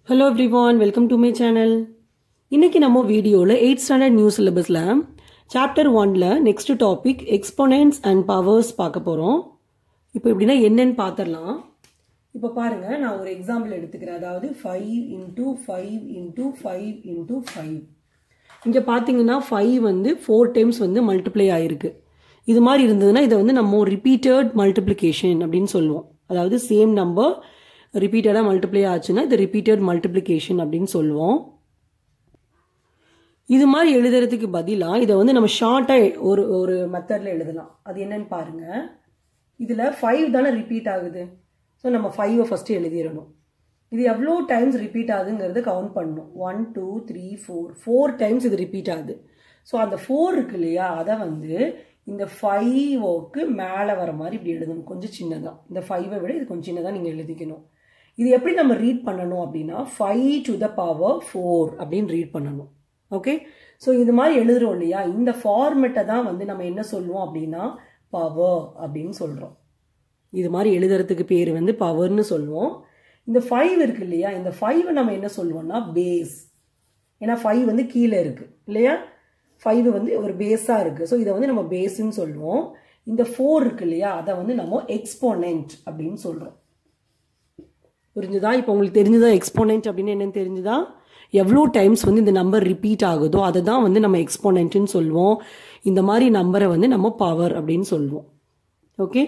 hello everyone welcome to my channel இன்னைக்கு நம்ம வீடியோவில் எயிட் ஸ்டாண்டர்ட் நியூ சிலபஸில் சாப்டர் ஒன்ல next topic exponents and powers பார்க்க போகிறோம் இப்போ எப்படின்னா என்னன்னு பார்த்துடலாம் இப்போ பாருங்க நான் ஒரு எக்ஸாம்பிள் எடுத்துக்கிறேன் அதாவது five into five into five into five இங்கே பார்த்தீங்கன்னா ஃபைவ் வந்து ஃபோர் டைம்ஸ் வந்து மல்டிப்ளை ஆயிருக்கு இது மாதிரி இருந்ததுன்னா இதை வந்து நம்ம ரிப்பீட்டட் மல்டிப்ளிகேஷன் அப்படின்னு சொல்லுவோம் அதாவது சேம் நம்பர் ரிப்பீட்டடாக மல்டிப்ளை ஆச்சுன்னா இது ரிப்பீட்டட் மல்டிப்ளிகேஷன் அப்படின்னு சொல்லுவோம் இது மாதிரி எழுதுறதுக்கு பதிலாக இதை வந்து நம்ம ஷார்ட்டாக ஒரு ஒரு மெத்தடில் எழுதலாம் அது என்னன்னு பாருங்க இதில் ஃபைவ் தானே ரிப்பீட் ஆகுது ஸோ நம்ம ஃபைவை ஃபஸ்ட்டு எழுதிடணும் இது எவ்வளோ டைம்ஸ் ரிப்பீட் ஆகுதுங்கிறது கவுண்ட் பண்ணணும் one two three four four times இது ரிப்பீட் ஆகுது ஸோ அந்த ஃபோர் இருக்கு இல்லையா அதை வந்து இந்த ஃபைவோக்கு மேலே வர மாதிரி இப்படி எழுதணும் கொஞ்சம் சின்னதாக இந்த ஃபைவை விட இது கொஞ்சம் சின்னதாக நீங்கள் எழுதிக்கணும் இது எப்படி நம்ம ரீட் பண்ணணும் அப்படின்னா five to the power four அப்படின்னு ரீட் பண்ணணும் ஓகே ஸோ இது மாதிரி எழுதுறோம் இல்லையா இந்த ஃபார்மெட்டை தான் வந்து நம்ம என்ன சொல்லுவோம் அப்படின்னா பவர் அப்படின்னு சொல்கிறோம் இது மாதிரி எழுதுறதுக்கு பேர் வந்து பவர்னு சொல்லுவோம் இந்த ஃபைவ் இருக்கு இல்லையா இந்த ஃபைவை நம்ம என்ன சொல்லுவோம்னா பேஸ் ஏன்னா ஃபைவ் வந்து கீழே இருக்கு இல்லையா ஃபைவ் வந்து ஒரு பேஸாக இருக்குது ஸோ இதை வந்து நம்ம பேஸ்ன்னு சொல்லுவோம் இந்த ஃபோர் இருக்கு இல்லையா அதை வந்து நம்ம எக்ஸ்போனன்ட் அப்படின்னு சொல்கிறோம் புரிஞ்சுதா இப்போ உங்களுக்கு தெரிஞ்சுதா எக்ஸ்போனன்ட் அப்படின்னு என்னன்னு தெரிஞ்சுதா எவ்வளோ டைம்ஸ் வந்து இந்த நம்பர் ரிப்பீட் ஆகுதோ அதை தான் வந்து நம்ம எக்ஸ்போனன்ட்னு சொல்லுவோம் இந்த மாதிரி நம்பரை வந்து நம்ம பவர் அப்படின்னு சொல்லுவோம் ஓகே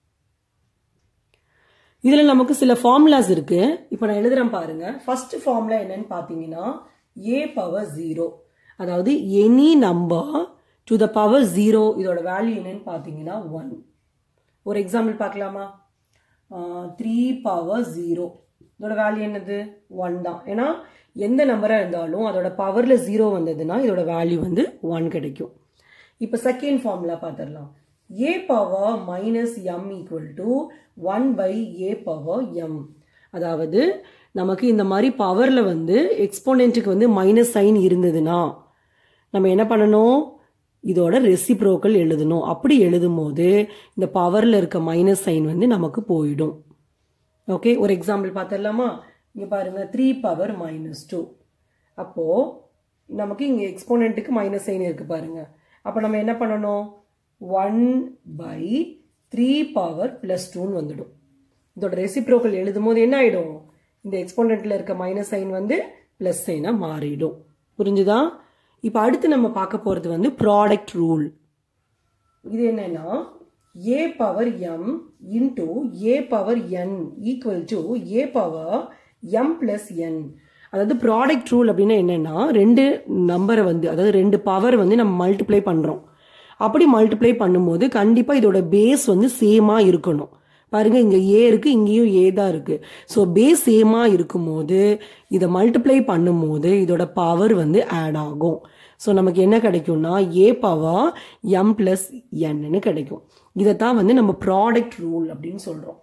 இதில் நமக்கு சில ஃபார்முலாஸ் இருக்கு இப்போ நான் எழுதுறேன் பாருங்க ஃபர்ஸ்ட் ஃபார்முலா என்னன்னு பார்த்தீங்கன்னா ஏ பவர் ஜீரோ அதாவது any number to the power zero இதோட வேல்யூ என்னன்னு பார்த்தீங்கன்னா ஒன் ஒரு எக்ஸாம்பிள் பார்க்கலாமா த்ரீ பவர் ஜீரோ இதோட வேல்யூ என்னது ஒன் தான் ஏன்னா எந்த நம்பராக இருந்தாலும் அதோட பவரில் ஜீரோ வந்ததுன்னா இதோட வேல்யூ வந்து ஒன் கிடைக்கும் இப்போ செகண்ட் ஃபார்முலா பார்த்துடலாம் a power minus m equal to one by a power m அதாவது நமக்கு இந்த மாதிரி பவரில் வந்து எக்ஸ்போனென்ட்டுக்கு வந்து மைனஸ் சைன் இருந்ததுன்னா நம்ம என்ன பண்ணணும் இதோட ரெசிப்ரோக்கல் எழுதணும் அப்படி எழுதும் போது இந்த பவரில் இருக்க மைனஸ் சைன் வந்து நமக்கு போயிடும் ஓகே ஒரு எக்ஸாம்பிள் பார்த்துடலாமா இங்கே பாருங்க த்ரீ பவர் மைனஸ் டூ அப்போது நமக்கு இங்கே எக்ஸ்போனண்ட்டுக்கு மைனஸ் சைன் இருக்கு பாருங்க அப்போ நம்ம என்ன பண்ணணும் one by three power plus டூன்னு வந்துடும் இதோட ரெசிப்ரோக்கல் எழுதும் போது என்ன ஆகிடும் இந்த எக்ஸ்போனண்ட்டில் இருக்க மைனஸ் சைன் வந்து ப்ளஸ் சைனாக மாறிடும் புரிஞ்சுதா இப்போ அடுத்து நம்ம பார்க்க போகிறது வந்து ப்ராடக்ட் ரூல் இது என்னன்னா a power m into a power n equal to a power m plus n அதாவது ப்ராடக்ட் ரூல் அப்படின்னா என்னென்னா ரெண்டு நம்பரை வந்து அதாவது ரெண்டு பவர் வந்து நம்ம மல்டிப்ளை பண்ணுறோம் அப்படி மல்டிப்ளை பண்ணும்போது கண்டிப்பாக இதோட பேஸ் வந்து சேமாக இருக்கணும் பாருங்க இங்கே ஏ இருக்குது இங்கேயும் ஏ தான் இருக்குது ஸோ பேஸ் சேமாக இருக்கும்போது இதை மல்டிப்ளை பண்ணும்போது இதோட பவர் வந்து ஆட் ஆகும் ஸோ நமக்கு என்ன கிடைக்கும்னா ஏ பவர் எம் பிளஸ் என்னு கிடைக்கும் இதைத்தான் வந்து நம்ம ப்ராடக்ட் ரூல் அப்படின்னு சொல்கிறோம்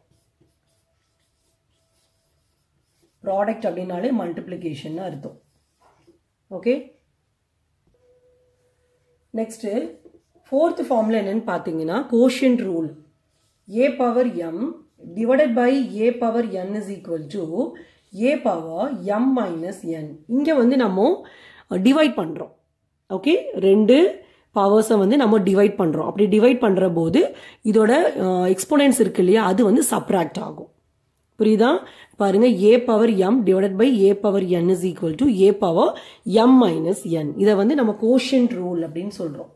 ப்ராடக்ட் அப்படின்னாலே மல்டிப்ளிகேஷன் அர்த்தம் ஓகே நெக்ஸ்ட்டு ஃபோர்த் ஃபார்முலா என்னன்னு பார்த்தீங்கன்னா quotient rule a power m divided by a power n is equal to a power m minus n இங்கே வந்து நம்ம டிவைட் பண்ணுறோம் ஓகே ரெண்டு பவர்ஸை வந்து நம்ம டிவைட் பண்ணுறோம் அப்படி டிவைட் பண்ணுற போது இதோட எக்ஸ்போனன்ஸ் இருக்கு இல்லையா அது வந்து சப்ராக்ட் ஆகும் புரியுதா பாருங்க a power m divided by a power n is equal to a power m minus n இதை வந்து நம்ம கோஷன் ரூல் அப்படின்னு சொல்கிறோம்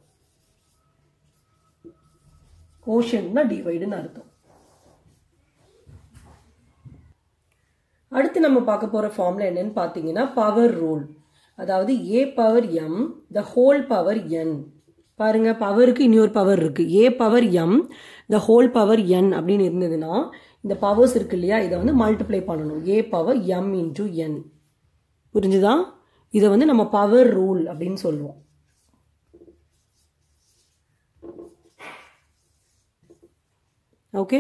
கோஷன்னா டிவைடுன்னு அர்த்தம் அடுத்து நம்ம பார்க்க போற ஃபார்ம்ல என்னன்னு பார்த்தீங்கன்னா பவர் ரூல் அதாவது a power m the whole power n பாருங்க பவருக்கு இன்னொரு பவர் இருக்கு a power m the whole power n அப்படின்னு இருந்ததுன்னா இந்த பவர்ஸ் இருக்கு இல்லையா இதை வந்து மல்டிப்ளை பண்ணணும் a power m into n புரிஞ்சுதா இதை வந்து நம்ம பவர் ரூல் அப்படின்னு சொல்லுவோம் okay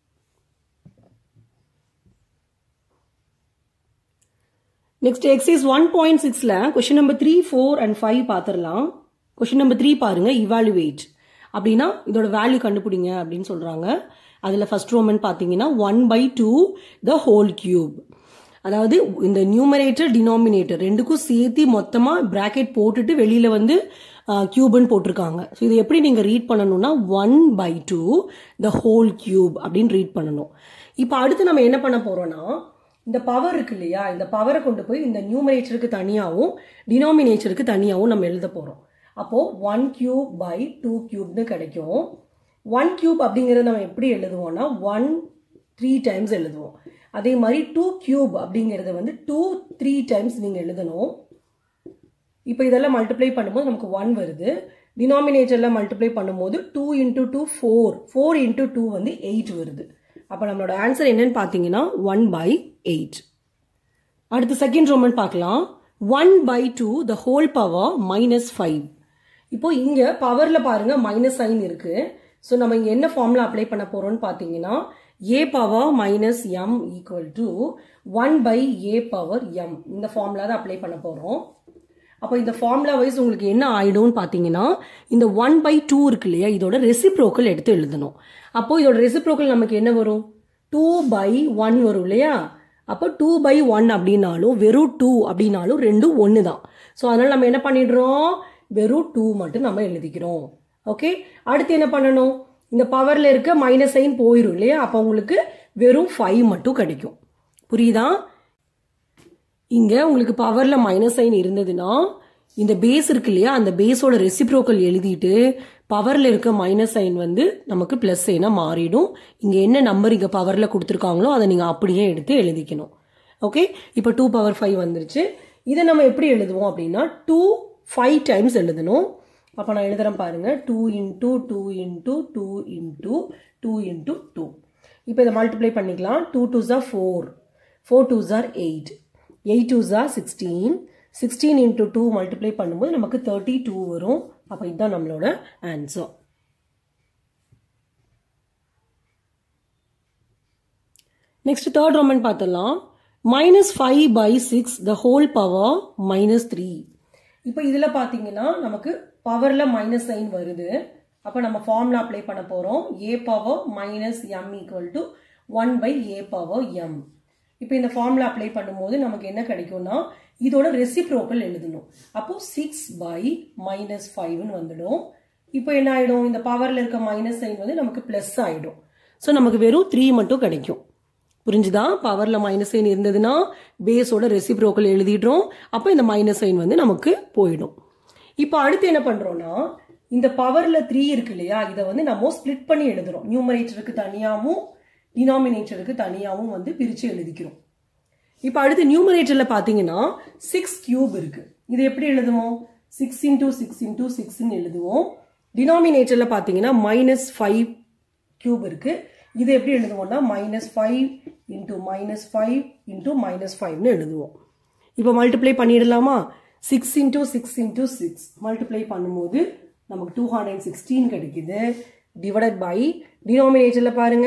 next exercise one point சிக்ஸில் question number three four and five பார்த்துடலாம் கொஷின் நம்பர் த்ரீ பாருங்க இவாலுவேட் அப்படின்னா இதோட வேல்யூ கண்டுபிடிங்க அப்படின்னு சொல்கிறாங்க அதில் ஃபர்ஸ்ட் ரோமன் பார்த்தீங்கன்னா one by two the whole cube அதாவது இந்த நியூமரேட்டர் டினாமினேட்டர் ரெண்டுக்கும் சேர்த்து மொத்தமா பிராக்கெட் போட்டுட்டு வெளியில வந்து கியூப்னு போட்டிருக்காங்க ஸோ இது எப்படி நீங்க ரீட் பண்ணணும்னா one by two the whole cube அப்படின்னு ரீட் பண்ணணும் இப்போ அடுத்து நம்ம என்ன பண்ண போறோம்னா இந்த பவர் இருக்கு இல்லையா இந்த பவரை கொண்டு போய் இந்த நியூமரேட்டருக்கு தனியாகவும் டினாமினேட்டருக்கு தனியாகவும் நம்ம எழுத போறோம் அப்போ ஒன் கியூப் பை டூ கியூப்னு கிடைக்கும் ஒன் கியூப் அப்படிங்கிறத நம்ம எப்படி எழுதுவோம்னா ஒன் த்ரீ டைம்ஸ் எழுதுவோம் அதே மாதிரி டூ கியூப் அப்படிங்கிறத வந்து டூ த்ரீ டைம்ஸ் நீங்கள் எழுதணும் இப்போ இதெல்லாம் மல்டிப்ளை பண்ணும்போது நமக்கு ஒன் வருது டினாமினேட்டரில் மல்டிப்ளை பண்ணும்போது two into two four four into two வந்து எயிட் வருது அப்போ நம்மளோட ஆன்சர் என்னன்னு பார்த்தீங்கன்னா ஒன் பை எயிட் அடுத்து செகண்ட் ரோமன் பார்க்கலாம் one by two the whole power minus five இப்போ இங்க பவர்ல பாருங்க மைனஸ் சைன் இருக்கு ஸோ நம்ம இங்க என்ன ஃபார்முலா அப்ளை பண்ண போறோம்னு பார்த்தீங்கன்னா a power minus m equal to one by a power m இந்த ஃபார்முலா தான் அப்ளை பண்ண போறோம் அப்போ இந்த ஃபார்முலா வைஸ் உங்களுக்கு என்ன ஆயிடும்னு பார்த்தீங்கன்னா இந்த ஒன் பை டூ இருக்கு இல்லையா இதோட ரெசிப்ரோக்கல் எடுத்து எழுதணும் அப்போ இதோட ரெசிப்ரோக்கல் நமக்கு என்ன வரும் டூ பை ஒன் வரும் இல்லையா அப்போ டூ பை ஒன் அப்படின்னாலும் வெறும் டூ அப்படின்னாலும் ரெண்டும் ஒன்று தான் ஸோ அதனால நம்ம என்ன பண்ணிடுறோம் வெறும் டூ மட்டும் நம்ம எழுதிக்கிறோம் ஓகே அடுத்து என்ன பண்ணணும் இந்த பவர்ல இருக்க மைனஸ் சைன் போயிடும் இல்லையா அப்போ உங்களுக்கு வெறும் ஃபைவ் மட்டும் கிடைக்கும் புரியுதா இங்க உங்களுக்கு பவர்ல மைனஸ் சைன் இருந்ததுன்னா இந்த பேஸ் இருக்கு இல்லையா அந்த பேஸோட ரெசிப்ரோக்கல் எழுதிட்டு பவர்ல இருக்க மைனஸ் சைன் வந்து நமக்கு பிளஸ் சைனா மாறிடும் இங்க என்ன நம்பர் இங்க பவர்ல கொடுத்துருக்காங்களோ அதை நீங்க அப்படியே எடுத்து எழுதிக்கணும் ஓகே இப்போ டூ பவர் ஃபைவ் வந்துருச்சு இதை நம்ம எப்படி எழுதுவோம் அப்படின்னா டூ ஃபைவ் டைம்ஸ் எழுதணும் அப்போ நான் எழுதுறேன் பாருங்க two into two into two into two into two இப்போ இதை மல்டிப்ளை பண்ணிக்கலாம் two two jar four four two jar eight eight two jar sixteen sixteen into two multiply பண்ணும்போது நமக்கு தேர்ட்டி டூ வரும் அப்போ இதுதான் நம்மளோட ஆன்சர் நெக்ஸ்ட் தேர்ட் ரோமன் பார்த்துடலாம் minus five by six the whole power minus three இப்போ இதில் பார்த்தீங்கன்னா நமக்கு பவரில் மைனஸ் சைன் வருது அப்போ நம்ம ஃபார்முலா அப்ளை பண்ண போகிறோம் a power minus m equal to one by a power m இப்போ இந்த ஃபார்முலா அப்ளை பண்ணும்போது நமக்கு என்ன கிடைக்கும்னா இதோட ரெசிப்ரோக்கல் எழுதணும் அப்போ சிக்ஸ் பை மைனஸ் ஃபைவ்னு வந்துடும் இப்போ என்ன ஆயிடும் இந்த பவர்ல இருக்க மைனஸ் சைன் வந்து நமக்கு பிளஸ் ஆயிடும் ஸோ நமக்கு வெறும் த்ரீ மட்டும் கிடைக்கும் புரிஞ்சுதா பவர்ல மைனஸ் சைன் இருந்ததுன்னா பேஸோட ரெசிப்ரோக்கல் எழுதிடுறோம் அப்போ இந்த மைனஸ் சைன் வந்து நமக்கு போயிடும் இப்போ அடுத்து என்ன பண்றோம்னா இந்த பவர்ல த்ரீ இருக்கு இல்லையா இதை வந்து நம்ம ஸ்பிளிட் பண்ணி எழுதுறோம் நியூமரேட்டருக்கு தனியாகவும் டினாமினேட்டருக்கு தனியாகவும் வந்து பிரித்து எழுதிக்கிறோம் இப்போ அடுத்து நியூமரேட்டரில் பார்த்தீங்கன்னா சிக்ஸ் கியூப் இருக்கு இது எப்படி எழுதுவோம் சிக்ஸ் இன்டூ சிக்ஸ் இன்டூ சிக்ஸ்ன்னு எழுதுவோம் டினாமினேட்டரில் பார்த்தீங்கன்னா மைனஸ் ஃபைவ் கியூப் இருக்கு இது எப்படி எழுதுவோம்னா minus five into minus five into minus ஃபைவ்னு எழுதுவோம் இப்போ மல்டிப்ளை பண்ணிடலாமா six into six into six multiply பண்ணும்போது நமக்கு டூ ஹண்ட்ரட் சிக்ஸ்டீன் கிடைக்குது டிவைடட் பை டினாமினேட்டரில் பாருங்க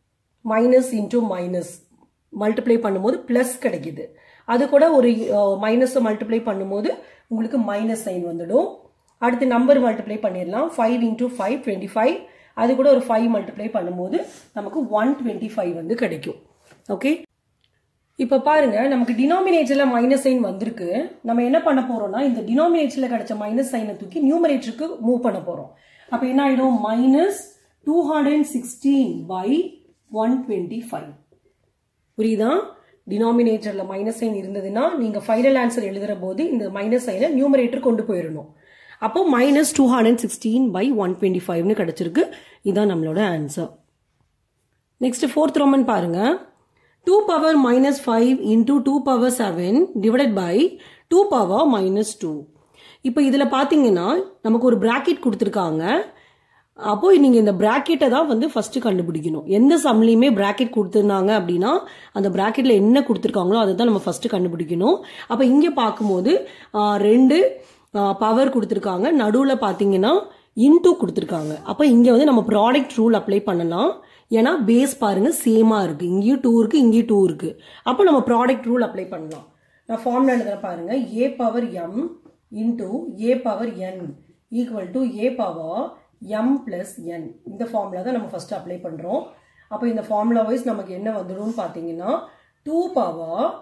மைனஸ் இன்டூ மைனஸ் மல்டிப்ளை பண்ணும்போது ப்ளஸ் கிடைக்குது அது கூட ஒரு மைனஸை மல்டிப்ளை பண்ணும்போது உங்களுக்கு மைனஸ் சைன் வந்துடும் அடுத்து நம்பர் மல்டிப்ளை பண்ணிடலாம் five into five twenty five அது கூட ஒரு ஃபைவ் மல்டிப்ளை பண்ணும்போது நமக்கு ஒன் டுவெண்ட்டி ஃபைவ் வந்து கிடைக்கும் ஓகே இப்போ பாருங்க நமக்கு டினாமினேட்டரில் மைனஸ் சைன் வந்திருக்கு நம்ம என்ன பண்ண போறோம்னா இந்த டினாமினேட்டரில் கிடைச்ச மைனஸ் சைனை தூக்கி நியூமரேட்டருக்கு மூவ் பண்ண போறோம் அப்போ என்ன ஆயிடும் minus two hundred sixteen by one twenty five புரியுதா டினாமினேட்டரில் மைனஸ் சைன் இருந்ததுன்னா நீங்கள் ஃபைனல் ஆன்சர் எழுதுற போது இந்த மைனஸ் சைனை நியூமரேட்டர் கொண்டு போயிடணும் அப்போ minus two hundred sixteen by one twenty ஃபைவ்னு கிடச்சிருக்கு இதுதான் நம்மளோட ஆன்சர் நெக்ஸ்ட் ஃபோர்த் ரோமன் பாருங்க two power minus five into two power seven divided by two power minus two இப்போ இதில் பார்த்தீங்கன்னா நமக்கு ஒரு பிராக்கெட் கொடுத்துருக்காங்க அப்போ நீங்கள் இந்த பிராக்கெட்டை தான் வந்து ஃபர்ஸ்ட் கண்டுபிடிக்கணும் எந்த சம்லையுமே பிராக்கெட் கொடுத்துருந்தாங்க அப்படின்னா அந்த பிராக்கெட்ல என்ன கொடுத்துருக்காங்களோ அதை தான் நம்ம ஃபர்ஸ்ட் கண்டுபிடிக்கணும் அப்போ இங்கே பார்க்கும்போது ரெண்டு பவர் கொடுத்துருக்காங்க நடுவில் பார்த்தீங்கன்னா இன்டூ கொடுத்துருக்காங்க அப்போ இங்கே வந்து நம்ம ப்ராடக்ட் ரூல் அப்ளை பண்ணலாம் ஏன்னா பேஸ் பாருங்க சேமாக இருக்கு இங்கேயும் டூ இருக்கு இங்கேயும் டூ இருக்கு அப்போ நம்ம ப்ராடக்ட் ரூல் அப்ளை பண்ணலாம் நான் ஃபார்ம்ல எழுதுற பாருங்க a power m into a power n equal to a power m plus n இந்த ஃபார்முலா தான் நம்ம ஃபர்ஸ்ட் அப்ளை பண்ணுறோம் அப்போ இந்த ஃபார்முலா வைஸ் நமக்கு என்ன வந்துடும் பார்த்தீங்கன்னா டூ பவர்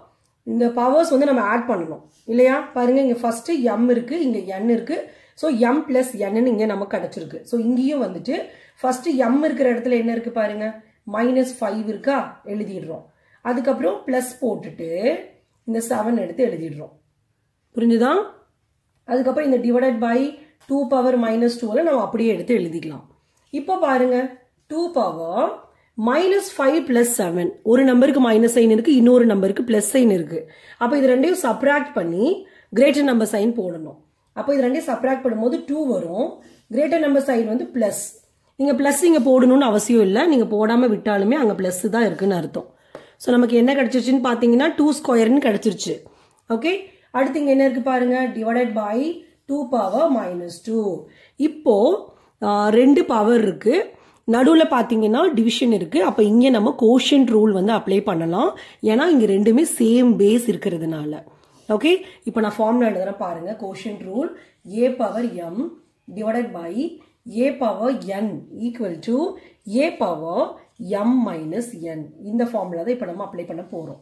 இந்த பவர்ஸ் வந்து நம்ம ஆட் பண்ணணும் இல்லையா பாருங்க இங்க ஃபர்ஸ்ட் எம் இருக்கு இங்க என் இருக்கு ஸோ எம் பிளஸ் என்னு இங்க நமக்கு கிடைச்சிருக்கு ஸோ இங்கேயும் வந்துட்டு ஃபர்ஸ்ட் எம் இருக்கிற இடத்துல என்ன இருக்கு பாருங்க மைனஸ் ஃபைவ் இருக்கா எழுதிடுறோம் அதுக்கப்புறம் பிளஸ் போட்டுட்டு இந்த செவன் எடுத்து எழுதிடுறோம் புரிஞ்சுதா அதுக்கப்புறம் இந்த divided by two power minus டூவில் நம்ம அப்படியே எடுத்து எழுதிக்கலாம் இப்போ பாருங்க two power minus five plus seven ஒரு நம்பருக்கு மைனஸ் சைன் இருக்கு இன்னொரு நம்பருக்கு பிளஸ் சைன் இருக்கு அப்போ இது ரெண்டையும் சப்ராக்ட் பண்ணி கிரேட்டர் நம்பர் சைன் போடணும் அப்போ இது ரெண்டையும் சப்ராக்ட் பண்ணும்போது டூ வரும் கிரேட்டர் நம்பர் சைன் வந்து பிளஸ் நீங்க பிளஸ் இங்க போடணும்னு அவசியம் இல்லை நீங்க போடாம விட்டாலுமே அங்க பிளஸ் தான் இருக்குன்னு அர்த்தம் ஸோ நமக்கு என்ன கிடைச்சிருச்சுன்னு பார்த்தீங்கன்னா டூ ஸ்கொயர்னு கிடைச்சிருச்சு ஓகே அடுத்து இங்க என்ன இருக்கு பாருங்க divided by two power minus two இப்போ ஆ, ரெண்டு பவர் இருக்கு நடுவில் பார்த்தீங்கன்னா டிவிஷன் இருக்கு அப்போ இங்கே நம்ம கோஷன் ரூல் வந்து அப்ளை பண்ணலாம் ஏன்னா இங்கே ரெண்டுமே சேம் பேஸ் இருக்கிறதுனால ஓகே இப்போ நான் ஃபார்ம்ல எழுதுறேன் பாருங்க quotient rule a power m divided by a power n equal to a power m minus n இந்த ஃபார்முலா தான் இப்போ நம்ம அப்ளை பண்ண போகிறோம்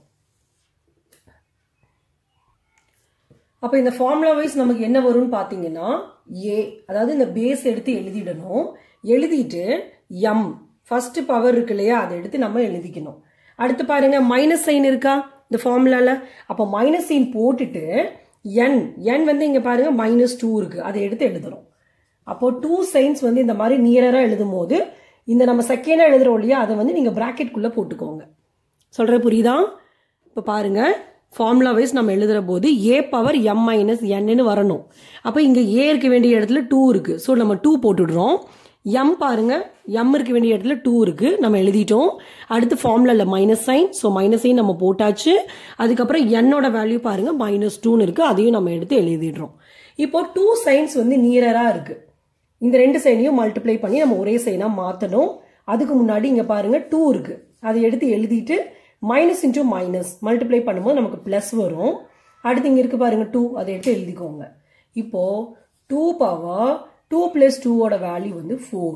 அப்போ இந்த ஃபார்முலா வைஸ் நமக்கு என்ன வரும்னு பார்த்தீங்கன்னா ஏ அதாவது இந்த பேஸ் எடுத்து எழுதிடணும் எழுதிட்டு எம் ஃபர்ஸ்ட் பவர் இருக்கு இல்லையா அதை எடுத்து நம்ம எழுதிக்கணும் அடுத்து பாருங்க மைனஸ் சைன் இருக்கா இந்த ஃபார்முலால அப்போ மைனஸ் சைன் போட்டுட்டு என் என் வந்து இங்க பாருங்க மைனஸ் டூ இருக்கு அதை எடுத்து எழுதுறோம் அப்போ டூ சைன்ஸ் வந்து இந்த மாதிரி நியரரா எழுதும் போது இந்த நம்ம செகண்டா எழுதுறோம் இல்லையா அதை வந்து நீங்க பிராக்கெட்குள்ள போட்டுக்கோங்க சொல்ற புரியுதா இப்போ பாருங்க ஃபார்முலா வைஸ் நம்ம எழுதுற போது ஏ பவர் எம் மைனஸ் என்னன்னு வரணும் அப்போ இங்க ஏ இருக்க வேண்டிய இடத்துல டூ இருக்கு ஸோ நம்ம டூ போட்டுடுறோம் எம் பாருங்க எம் இருக்க வேண்டிய இடத்துல டூ இருக்கு நம்ம எழுதிட்டோம் அடுத்து ஃபார்முலால minus sign so minus sign நம்ம போட்டாச்சு அதுக்கப்புறம் என்னோட வேல்யூ பாருங்க மைனஸ் டூன்னு இருக்கு அதையும் நம்ம எடுத்து எழுதிடுறோம் இப்போ டூ சைன்ஸ் வந்து நியரரா இருக்கு இந்த ரெண்டு சைனையும் மல்டிப்ளை பண்ணி நம்ம ஒரே சைனா மாத்தணும் அதுக்கு முன்னாடி இங்க பாருங்க டூ இருக்கு அதை எடுத்து எழுதிட்டு மைனஸ் இன்டூ மைனஸ் மல்டிப்ளை பண்ணும்போது நமக்கு பிளஸ் வரும் அடுத்து இங்க இருக்கு பாருங்க டூ அதை எடுத்து எழுதிக்கோங்க இப்போ டூ பவர் டூ பிளஸ் டூவோட வேல்யூ வந்து ஃபோர்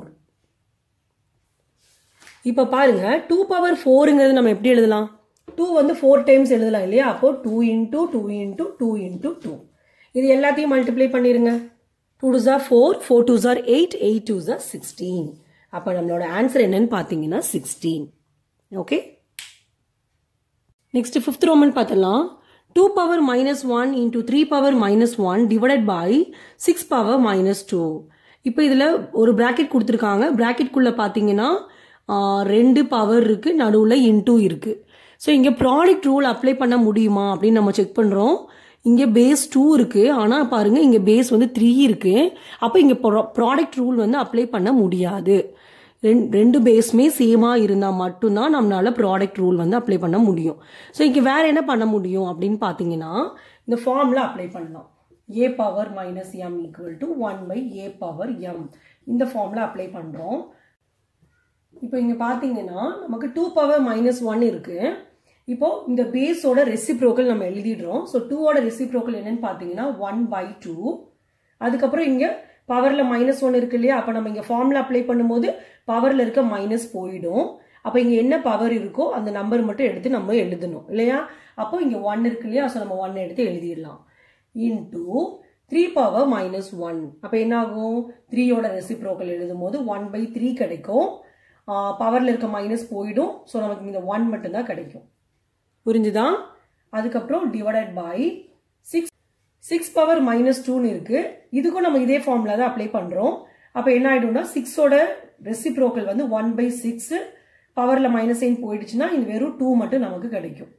இப்போ பாருங்க டூ பவர் ஃபோருங்கிறது நம்ம எப்படி எழுதலாம் டூ வந்து ஃபோர் டைம்ஸ் எழுதலாம் இல்லையா அப்போ two into two into two into two இது எல்லாத்தையும் மல்டிப்ளை பண்ணிருங்க two two jar four four two jar eight eight two jar sixteen அப்போ நம்மளோட ஆன்சர் என்னன்னு பார்த்தீங்கன்னா sixteen okay next fifth roman பார்த்தலாம் two power minus one into three power minus one divided by six power minus two இப்போ இதில் ஒரு bracket கொடுத்துருக்காங்க பிராக்கெட்குள்ளே பார்த்தீங்கன்னா ஆஹ், ரெண்டு பவர் இருக்கு நடுவில் இன்டூ இருக்கு ஸோ இங்கே ப்ராடக்ட் ரூல் அப்ளை பண்ண முடியுமா அப்படின்னு நம்ம செக் பண்ணுறோம் இங்கே பேஸ் டூ இருக்கு ஆனால் பாருங்க இங்கே பேஸ் வந்து த்ரீ இருக்கு அப்போ இங்கே ப்ராடக்ட் ரூல் வந்து அப்ளை பண்ண முடியாது ரெண்- ரெண்டு பேஸுமே சேமாக இருந்தால் மட்டும்தான் நம்மளால ப்ராடக்ட் ரூல் வந்து அப்ளை பண்ண முடியும் ஸோ இங்கே வேற என்ன பண்ண முடியும் அப்படின்னு பார்த்தீங்கன்னா இந்த ஃபார்முலா அப்ளை பண்ணலாம் a power minus m equal to one by a power m இந்த ஃபார்முலா அப்ளை பண்ணுறோம் இப்போ இங்க பாத்தீங்கன்னா நமக்கு டூ பவர் மைனஸ் ஒன் இருக்கு இப்போ இந்த பேஸோட ரெசிப்ரோக்கல் நம்ம எழுதிடுறோம் ஸோ டூவோட ரெசிப்ரோக்கல் என்னன்னு பாத்தீங்கன்னா ஒன் பை டூ அதுக்கப்புறம் இங்க பவர்ல மைனஸ் ஒன் இருக்கு இல்லையா அப்ப நம்ம இங்க ஃபார்முலா அப்ளை பண்ணும்போது பவர்ல இருக்க மைனஸ் போயிடும் அப்ப இங்க என்ன பவர் இருக்கோ அந்த நம்பர் மட்டும் எடுத்து நம்ம எழுதணும் இல்லையா அப்போ இங்க ஒன் இருக்கு இல்லையா ஸோ நம்ம ஒன் எடுத்து எழுதிடலாம் into three power minus one அப்போ என்ன ஆகும் த்ரீயோட ரெசிப்ரோக்கல் எழுதும் போது ஒன் பை த்ரீ கிடைக்கும் பவரில் இருக்க மைனஸ் போயிடும் ஸோ நமக்கு இந்த ஒன் மட்டும்தான் கிடைக்கும் புரிஞ்சுதா அதுக்கப்புறம் divided by six six power minus டூன்னு இருக்கு இதுக்கும் நம்ம இதே ஃபார்முலா தான் அப்ளை பண்றோம் அப்போ என்ன ஆயிடும்னா சிக்ஸோட ரெசிப்ரோக்கல் வந்து ஒன் பை சிக்ஸ் பவர்ல மைனஸ் சைன் போயிடுச்சுன்னா இது வெறும் டூ மட்டும் நமக்கு கிடைக்கும்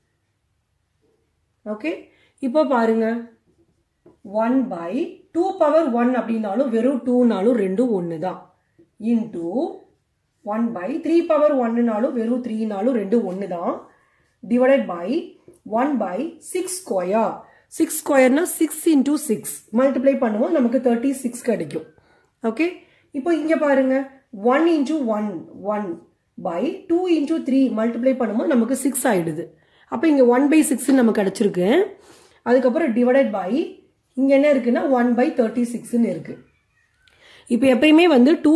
ஓகே இப்போ பாருங்க one by two power one அப்படின்னாலும் வெறும் டூனாலும் ரெண்டும் ஒன்று தான் into one by three power ஒன்னுனாலும் வெறும் த்ரீனாலும் ரெண்டும் ஒன்று தான் divided by one by six square six ஸ்கொயர்னா சிக்ஸ் இன்டூ சிக்ஸ் மல்டிப்ளை பண்ணும்போது நமக்கு தேர்ட்டி சிக்ஸ் கிடைக்கும் ஓகே இப்போ இங்க பாருங்க one into one one by two into three multiply பண்ணும்போது நமக்கு சிக்ஸ் ஆயிடுது அப்போ இங்க ஒன் பை சிக்ஸ் நமக்கு கிடைச்சிருக்கு அதுக்கப்புறம் டிவைடட் பை இங்க என்ன இருக்குன்னா ஒன் பை தேர்ட்டி சிக்ஸ்ன்னு இருக்கு இப்போ எப்பயுமே வந்து டூ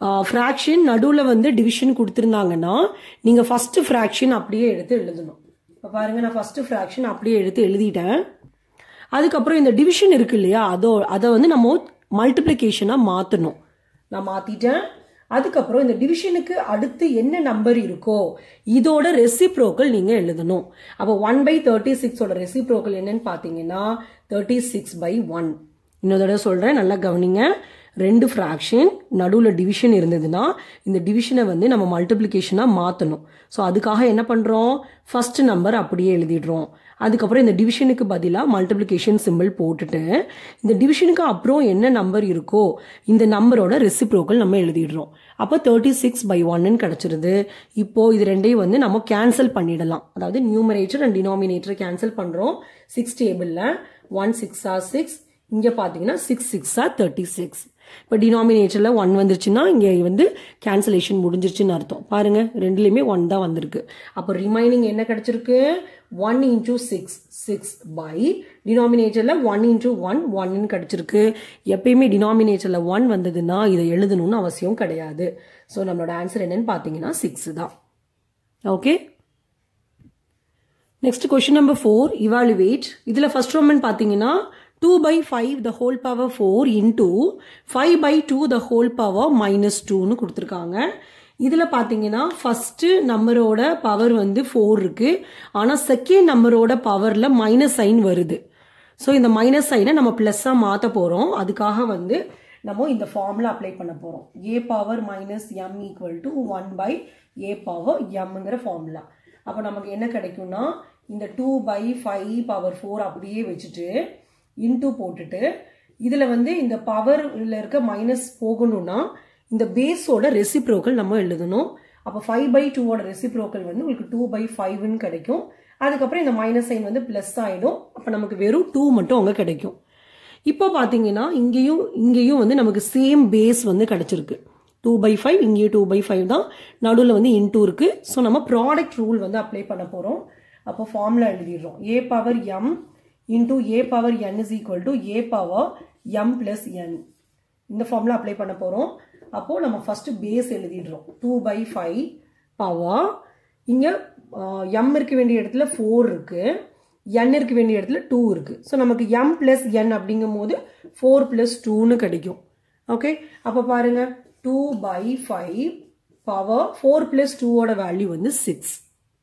ஃப்ராக்ஷன் நடுவில் வந்து டிவிஷன் கொடுத்துருந்தாங்கன்னா நீங்கள் ஃபர்ஸ்ட் ஃப்ராக்ஷன் அப்படியே எடுத்து எழுதணும் இப்போ பாருங்க நான் ஃபர்ஸ்ட் ஃப்ராக்ஷன் அப்படியே எடுத்து எழுதிட்டேன் அதுக்கப்புறம் இந்த டிவிஷன் இருக்கு இல்லையா அதோ அதை வந்து நம்ம மல்டிப்ளிகேஷனாக மாற்றணும் நான் மாற்றிட்டேன் அதுக்கப்புறம் இந்த டிவிஷனுக்கு அடுத்து என்ன நம்பர் இருக்கோ இதோட ரெசிப்ரோக்கல் நீங்கள் எழுதணும் அப்போ ஒன் பை தேர்ட்டி சிக்ஸோட ரெசிப்ரோக்கல் என்னன்னு பார்த்தீங்கன்னா தேர்ட்டி சிக்ஸ் பை ஒன் இன்னொரு தடவை சொல்கிறேன் நல்லா கவனிங்க ரெண்டு ஃப்ராக்ஷன் நடுவில் டிவிஷன் இருந்ததுன்னா இந்த டிவிஷனை வந்து நம்ம மல்டிப்ளிகேஷனாக மாற்றணும் ஸோ அதுக்காக என்ன பண்ணுறோம் ஃபர்ஸ்ட் நம்பர் அப்படியே எழுதிடுறோம் அதுக்கப்புறம் இந்த டிவிஷனுக்கு பதிலாக மல்டிப்ளிகேஷன் சிம்பிள் போட்டுட்டு இந்த டிவிஷனுக்கு அப்புறம் என்ன நம்பர் இருக்கோ இந்த நம்பரோட ரெசிப்ரோக்கல் நம்ம எழுதிடுறோம் அப்போ தேர்ட்டி சிக்ஸ் பை ஒன்னு கிடச்சிருது இப்போ இது ரெண்டையும் வந்து நம்ம கேன்சல் பண்ணிடலாம் அதாவது நியூமரேட்டர் அண்ட் டினாமினேட்டர் கேன்சல் பண்ணுறோம் சிக்ஸ் டேபிளில் ஒன் சிக்ஸ் ஆர் சிக்ஸ் இங்கே பார்த்தீங்கன்னா six six are thirty six இப்போ டினாமினேட்டரில் ஒன் வந்துருச்சுன்னா இங்கே வந்து கேன்சலேஷன் முடிஞ்சிருச்சுன்னு அர்த்தம் பாருங்க ரெண்டுலேயுமே ஒன் தான் வந்திருக்கு அப்போ ரிமைனிங் என்ன கிடைச்சிருக்கு one into six six by டினாமினேட்டரில் ஒன் இன்டூ ஒன் ஒன்னு கிடச்சிருக்கு எப்பயுமே டினாமினேட்டரில் ஒன் வந்ததுன்னா இதை எழுதணும்னு அவசியம் கிடையாது ஸோ நம்மளோட ஆன்சர் என்னன்னு பார்த்தீங்கன்னா சிக்ஸ் தான் okay next question number four evaluate இதில் ஃபர்ஸ்ட் ரோமன் பார்த்தீங்கன்னா two by five the whole power four into five by two the whole power minus டூன்னு கொடுத்துருக்காங்க இதில் பார்த்தீங்கன்னா ஃபஸ்ட்டு நம்பரோட பவர் வந்து ஃபோர் இருக்குது ஆனால் செகண்ட் நம்பரோட பவரில் மைனஸ் சைன் வருது ஸோ இந்த மைனஸ் சைனை நம்ம ப்ளஸ்ஸாக மாற்ற போகிறோம் அதுக்காக வந்து நம்ம இந்த ஃபார்மில் அப்ளை பண்ண போகிறோம் a power minus m equal to one by a power எம்ங்கிற ஃபார்முலா அப்போ நமக்கு என்ன கிடைக்கும்னா இந்த two by five power four அப்படியே வச்சுட்டு இன்டூ போட்டுட்டு இதில் வந்து இந்த பவரில் இருக்க மைனஸ் போகணும்னா இந்த பேஸோட ரெசிப்ரோக்கல் நம்ம எழுதணும் அப்போ ஃபைவ் பை டூவோட ரெசிப்ரோக்கல் வந்து உங்களுக்கு டூ பை ஃபைவ்னு கிடைக்கும் அதுக்கப்புறம் இந்த மைனஸ் சைன் வந்து ப்ளஸ் ஆகிடும் அப்போ நமக்கு வெறும் டூ மட்டும் அங்கே கிடைக்கும் இப்போ பார்த்தீங்கன்னா இங்கேயும் இங்கேயும் வந்து நமக்கு சேம் பேஸ் வந்து கிடைச்சிருக்கு டூ பை ஃபைவ் இங்கேயும் டூ பை ஃபைவ் தான் நடுவில் வந்து இன்டூ இருக்குது ஸோ நம்ம ப்ராடக்ட் ரூல் வந்து அப்ளை பண்ண போகிறோம் அப்போ ஃபார்முலா எழுதிடுறோம் a power m into a power n is equal to a power m plus n இந்த ஃபார்முலா அப்ளை பண்ண போகிறோம் அப்போது நம்ம ஃபஸ்ட்டு பேஸ் எழுதிடுறோம் டூ பை ஃபைவ் பவர் இங்கே எம் இருக்க வேண்டிய இடத்துல ஃபோர் இருக்குது என் இருக்க வேண்டிய இடத்துல டூ இருக்குது ஸோ நமக்கு எம் ப்ளஸ் என் அப்படிங்கும் போது ஃபோர் ப்ளஸ் டூன்னு கிடைக்கும் ஓகே அப்போ பாருங்கள் two by five power four plus டூவோட வேல்யூ வந்து சிக்ஸ்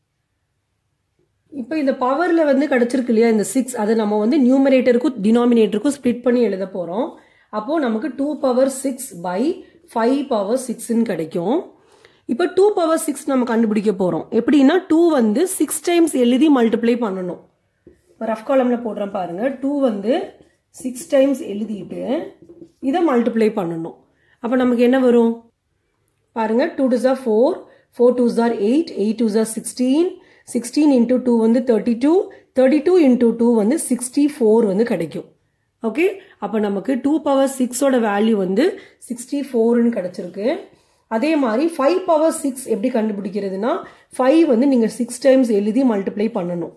இப்போ இந்த பவரில் வந்து கிடச்சிருக்கு இல்லையா இந்த சிக்ஸ் அதை நம்ம வந்து நியூமரேட்டருக்கும் டினாமினேட்டருக்கும் ஸ்ப்ளிட் பண்ணி எழுத போகிறோம் அப்போது நமக்கு two power six by five power சிக்ஸ்ன்னு கிடைக்கும் இப்போ டூ பவர் சிக்ஸ் நம்ம கண்டுபிடிக்க போகிறோம் எப்படின்னா டூ வந்து சிக்ஸ் டைம்ஸ் எழுதி மல்டிப்ளை பண்ணணும் இப்போ ரஃப் காலமில் போடுறேன் பாருங்கள் டூ வந்து சிக்ஸ் டைம்ஸ் எழுதிட்டு இதை மல்டிப்ளை பண்ணணும் அப்போ நமக்கு என்ன வரும் பாருங்கள் two two jar four four two jar eight eight two jar sixteen sixteen into two வந்து thirty two thirty two into two வந்து சிக்ஸ்டி ஃபோர் வந்து கிடைக்கும் ஓகே அப்போ நமக்கு டூ பவர் சிக்ஸோட வேல்யூ வந்து சிக்ஸ்டி ஃபோர்னு கிடச்சிருக்கு அதே மாதிரி ஃபைவ் பவர் சிக்ஸ் எப்படி கண்டுபிடிக்கிறதுனா ஃபைவ் வந்து நீங்கள் சிக்ஸ் டைம்ஸ் எழுதி மல்டிப்ளை பண்ணணும்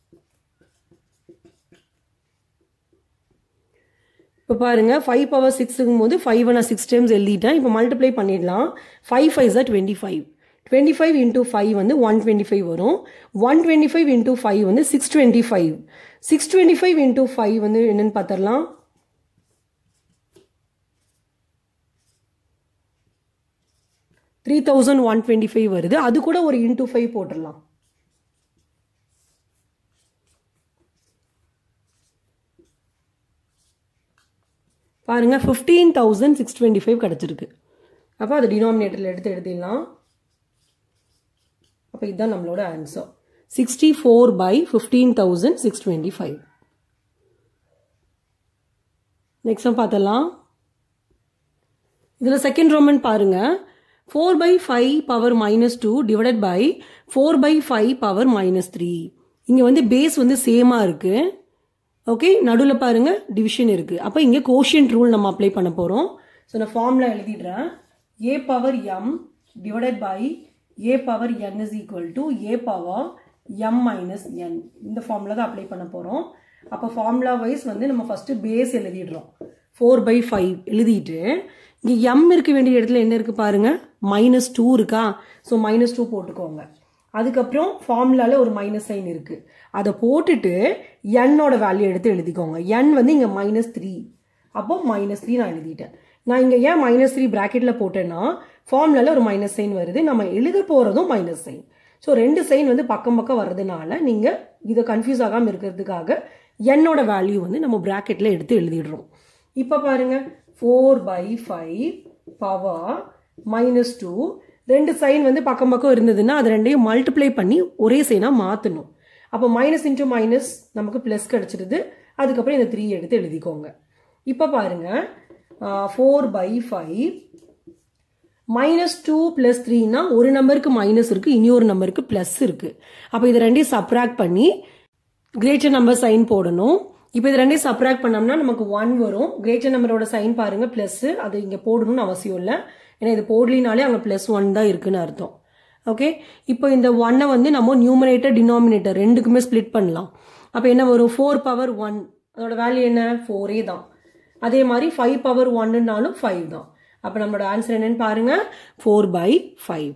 இப்போ பாருங்க ஃபைவ் பவர் சிக்ஸுங்கும் போது ஃபைவ் நான் சிக்ஸ் டைம்ஸ் எழுதிட்டேன் இப்போ மல்டிப்ளை பண்ணிடலாம் ஃபைவ் ஃபைவ் சார் twenty five twenty five into five வந்து ஒன் டுவெண்ட்டி ஃபைவ் வரும் one twenty five into five வந்து six twenty five six twenty five into five வந்து என்னன்னு பார்த்துடலாம் three thousand one twenty five வருது அது கூட ஒரு இன்டூ ஃபைவ் போட்டுடலாம் பாருங்க fifteen thousand six twenty five கிடச்சிருக்கு அப்போ அது டினாமினேட்டரில் எடுத்து எழுதிடலாம் அப்போ இதுதான் நம்மளோட answer sixty four by fifteen thousand six twenty five next பார்த்தலாம் இதில் செகண்ட் ரோமன் பாருங்க four by five power minus two divided by four by five power minus three இங்கே வந்து பேஸ் வந்து சேமாக இருக்குது ஓகே நடுவில் பாருங்க டிவிஷன் இருக்குது அப்போ இங்கே கோஷியன்ட் ரூல் நம்ம அப்ளை பண்ண போகிறோம் ஸோ நான் ஃபார்முலா எழுதிடுறேன் a power m divided by a power n is equal to a power m minus n இந்த ஃபார்முலா தான் அப்ளை பண்ண போகிறோம் அப்போ ஃபார்முலா வைஸ் வந்து நம்ம ஃபஸ்ட்டு பேஸ் எழுதிடுறோம் ஃபோர் பை ஃபைவ் எழுதிட்டு இங்கே எம் இருக்க வேண்டிய இடத்துல என்ன இருக்குது பாருங்க மைனஸ் டூ இருக்கா ஸோ மைனஸ் டூ போட்டுக்கோங்க அதுக்கப்புறம் ஃபார்முலால ஒரு மைனஸ் சைன் இருக்கு அதை போட்டுட்டு என்னோட வேல்யூ எடுத்து எழுதிக்கோங்க என் வந்து இங்கே மைனஸ் த்ரீ அப்போ மைனஸ் த்ரீ நான் எழுதிட்டேன் நான் இங்கே ஏன் மைனஸ் த்ரீ ப்ராக்கெட்டில் போட்டேன்னா ஃபார்முலால ஒரு மைனஸ் சைன் வருது நம்ம எழுத போகிறதும் மைனஸ் சைன் ஸோ ரெண்டு சைன் வந்து பக்கம் பக்கம் வர்றதுனால நீங்கள் இதை கன்ஃபியூஸ் ஆகாமல் இருக்கிறதுக்காக என்னோட வேல்யூ வந்து நம்ம ப்ராக்கெட்டில் எடுத்து எழுதிடுறோம் இப்போ பாருங்க four by five power minus two ரெண்டு சைன் வந்து பக்கம் பக்கம் இருந்ததுன்னா அது ரெண்டையும் மல்டிப்ளை பண்ணி ஒரே சைனாக மாற்றணும் அப்போ மைனஸ் இன்ட்டு மைனஸ் நமக்கு ப்ளஸ் கிடச்சிடுது அதுக்கப்புறம் இந்த த்ரீ எடுத்து எழுதிக்கோங்க இப்போ பாருங்க four by five minus two plus த்ரீனா ஒரு நம்பருக்கு மைனஸ் இருக்கு இனி ஒரு நம்பருக்கு பிளஸ் இருக்கு அப்போ இது ரெண்டையும் சப்ராக்ட் பண்ணி கிரேட்டர் நம்பர் சைன் போடணும் இப்போ இது ரெண்டையும் சப்ராக்ட் பண்ணோம்னா நமக்கு ஒன் வரும் கிரேட்டர் நம்பரோட சைன் பாருங்க பிளஸ் அது இங்கே போடணும்னு அவசியம் இல்லை ஏன்னா இது போடலினாலே அங்கே பிளஸ் ஒன் தான் இருக்குன்னு அர்த்தம் ஓகே இப்போ இந்த ஒன்னை வந்து நம்ம நியூமரேட்டர் டினாமினேட்டர் ரெண்டுக்குமே ஸ்ப்ளிட் பண்ணலாம் அப்போ என்ன வரும் ஃபோர் பவர் ஒன் அதோட வேல்யூ என்ன ஃபோரே தான் அதே மாதிரி ஃபைவ் பவர் ஒன்னுனாலும் ஃபைவ் தான் அப்போ நம்மளோட ஆன்சர் என்னன்னு பாருங்க four by five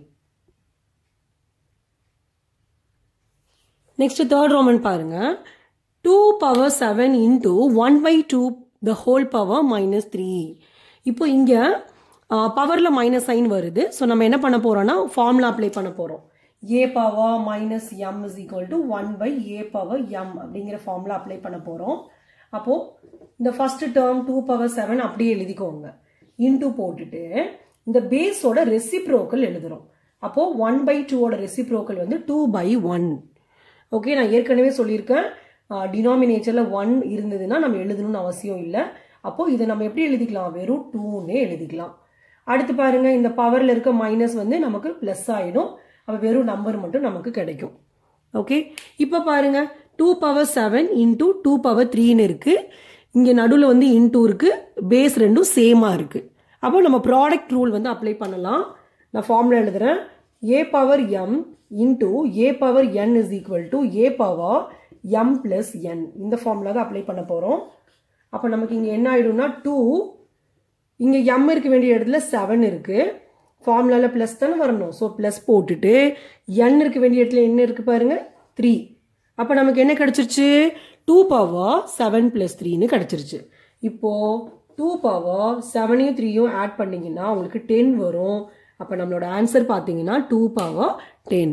next third roman பாருங்க two power seven into one by two the whole power minus three இப்போ இங்கே பவரில் மைனஸ் சைன் வருது ஸோ நம்ம என்ன பண்ண போறோம்னா ஃபார்முலா அப்ளை பண்ண போகிறோம் a power minus m is equal to one by a power m அப்படிங்கிற ஃபார்முலா அப்ளை பண்ண போகிறோம் அப்போது இந்த first term two power seven அப்படியே எழுதிக்கோங்க இன்டூ போட்டுட்டு இந்த பேஸோட ரெசிப்ரோக்கல் எழுதுறோம் அப்போ ஒன் பை டூவோட ரெசிப்ரோக்கல் வந்து டூ பை ஒன் ஓகே நான் ஏற்கனவே சொல்லியிருக்கேன் டினாமினேச்சரில் ஒன் இருந்ததுன்னா நம்ம எழுதணும்னு அவசியம் இல்லை அப்போ இதை நம்ம எப்படி எழுதிக்கலாம் வெறும் டூன்னே எழுதிக்கலாம் அடுத்து பாருங்க இந்த பவரில் இருக்க மைனஸ் வந்து நமக்கு ப்ளஸ் ஆகிடும் அப்போ வெறும் நம்பர் மட்டும் நமக்கு கிடைக்கும் ஓகே இப்போ பாருங்க two power seven into two power த்ரீன்னு இருக்கு இங்கே நடுவில் வந்து இன்டூ இருக்கு பேஸ் ரெண்டும் சேமாக இருக்கு அப்போ நம்ம ப்ராடக்ட் ரூல் வந்து அப்ளை பண்ணலாம் நான் ஃபார்முலா எழுதுறேன் a power m into a power n is equal to a power m plus n இந்த ஃபார்முலா தான் அப்ளை பண்ண போகிறோம் அப்போ நமக்கு இங்கே என்ன ஆயிடும்னா டூ இங்கே எம் இருக்க வேண்டிய இடத்துல செவன் இருக்குது ஃபார்முலாவில் ப்ளஸ் தானே வரணும் ஸோ ப்ளஸ் போட்டுட்டு என் இருக்க வேண்டிய இடத்துல என்ன இருக்குது பாருங்க த்ரீ அப்போ நமக்கு என்ன கிடச்சிருச்சு டூ பவர் செவன் ப்ளஸ் த்ரீன்னு கிடச்சிருச்சு இப்போது டூ பவர் செவனையும் த்ரீயும் ஆட் பண்ணிங்கன்னா உங்களுக்கு டென் வரும் அப்போ நம்மளோட ஆன்சர் பார்த்தீங்கன்னா டூ பவர் டென்